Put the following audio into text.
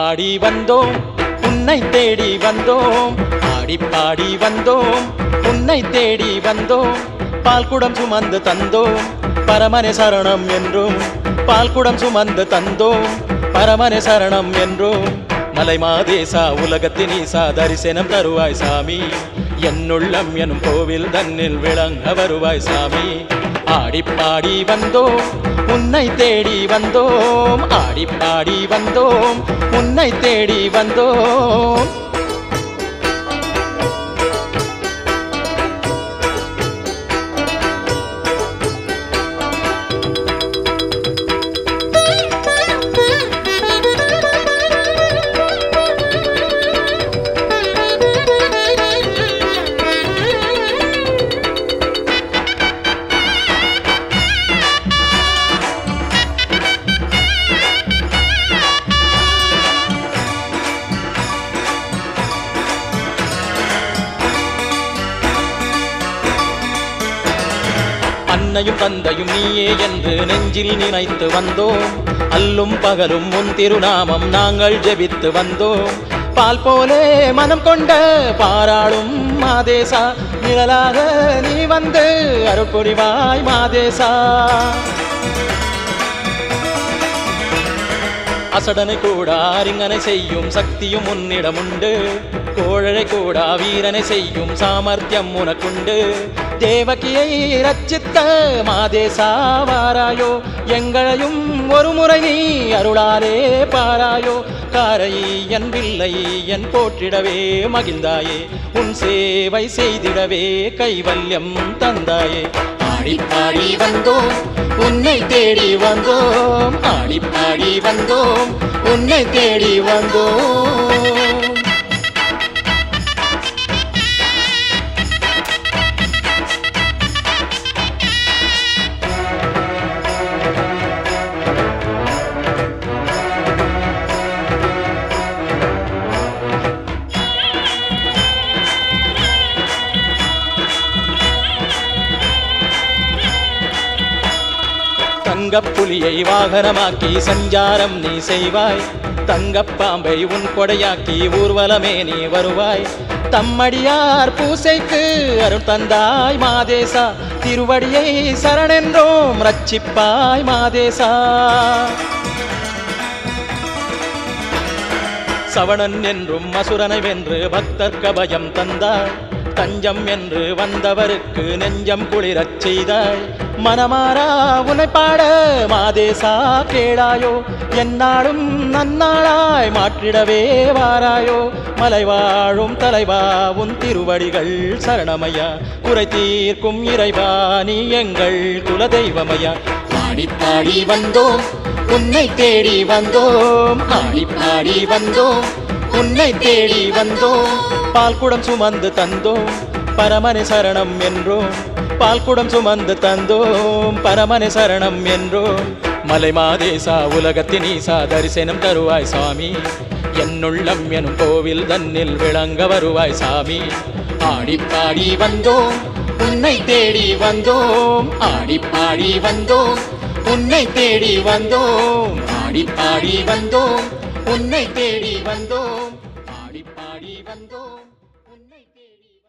பாடி வந்தோம் உன்னை தேடி வந்தோம் ஆடி பாடி வந்தோம் உன்னை தேடி வந்தோம் பால்குடம் சுமந்து தந்தோம் பரமனே சரணம் என்றும் பால்குடம் சுமந்து தந்தோம் பரமனே சரணம் என்றும் மலை மாதேசா உலகத்தின் ஈசா தரிசனம் தருவாய் சாமி என்னுள்ளம் எனும் கோவில் தன்னில் விளங்க வருவாய் சாமி ஆடி பாடி வந்தோம் உன்னை தேடி வந்தோம் ஆடி பாடி வந்தோம் உன்னை தேடி வந்தோம் அன்னையும் தந்தையும் நீயே என்று நெஞ்சில் நினைத்து வந்தோம் அல்லும் பகலும் உன் திருநாமம் நாங்கள் ஜெபித்து வந்தோம் பால் போலே மனம் கொண்ட பாராளும் மாதேசா நிழலாக நீ வந்து அருள்புரிவாய் மாதேசா அசடனை கூட அறிங்கனை செய்யும் சக்தியும் உன்னிடம் உண்டு கோழலை கூட வீரனை செய்யும் சாமர்த்தியம் உனக்குண்டு தேவகியை ரச்சித்த மாதேசா வாராயோ எங்களையும் ஒரு முறை நீ அருளாலே பாராயோ காரை என் வில்லை என் போற்றிடவே மகிழ்ந்தாயே உன் சேவை செய்திடவே கைவல்யம் தந்தாயே ஆடி பாடி வந்தோம் உன்னை தேடி வந்தோம் ஆடி பாடி வந்தோம் உன்னை தேடி வந்தோம் தங்கப் புலியை வாகனமாக்கி சஞ்சாரம் நீ செய்வாய் தங்கப் பாம்பை உன் கொடையாக்கி ஊர்வலமே நீ வருவாய் தம்மடியார் பூசைக்கு அருள் தந்தாய் மாதேசா திருவடியை சரணென்றோம் ரட்சிப்பாய் மாதேசா சவணன் என்றும் அசுரனை வென்று பக்தர்க்க பயம் தந்தாய் தஞ்சம் என்று வந்தவருக்கு நெஞ்சம் குளிரச் செய்தாய் மனமாரா உனை பாட மாதேசா கேளாயோ என்னாலும் நன்னாளாய் மாற்றிடவே வாராயோ மலை வாழும் தலைவா உன் திருவடிகள் சரணமையா குறை தீர்க்கும் இறைவா நீ எங்கள் குலதெய்வமையா பாடி பாடி வந்தோம் உன்னை தேடி வந்தோம் ஆடி பாடி வந்தோம் உன்னை தேடி வந்தோம் பால்குடம் சுமந்து தந்தோம் பரமனை சரணம் என்றோம் பால்குடம் சுமந்து தந்தோம் பரமனை சரணம் என்றோம் மலை மாதேசா உலகத்தின் ஈசா தரிசனம் தருவாய் சாமி என்னுள்ளம் எனும் கோவில் தன்னில் விளங்க வருவாய் சாமி ஆடி பாடி வந்தோம் உன்னை தேடி வந்தோம் ஆடி பாடி வந்தோம் உன்னை தேடி வந்தோம் ஆடி பாடி வந்தோம் உன்னை தேடி வந்தோம் ஆடி பாடி வந்தோம் உன்னை தேடி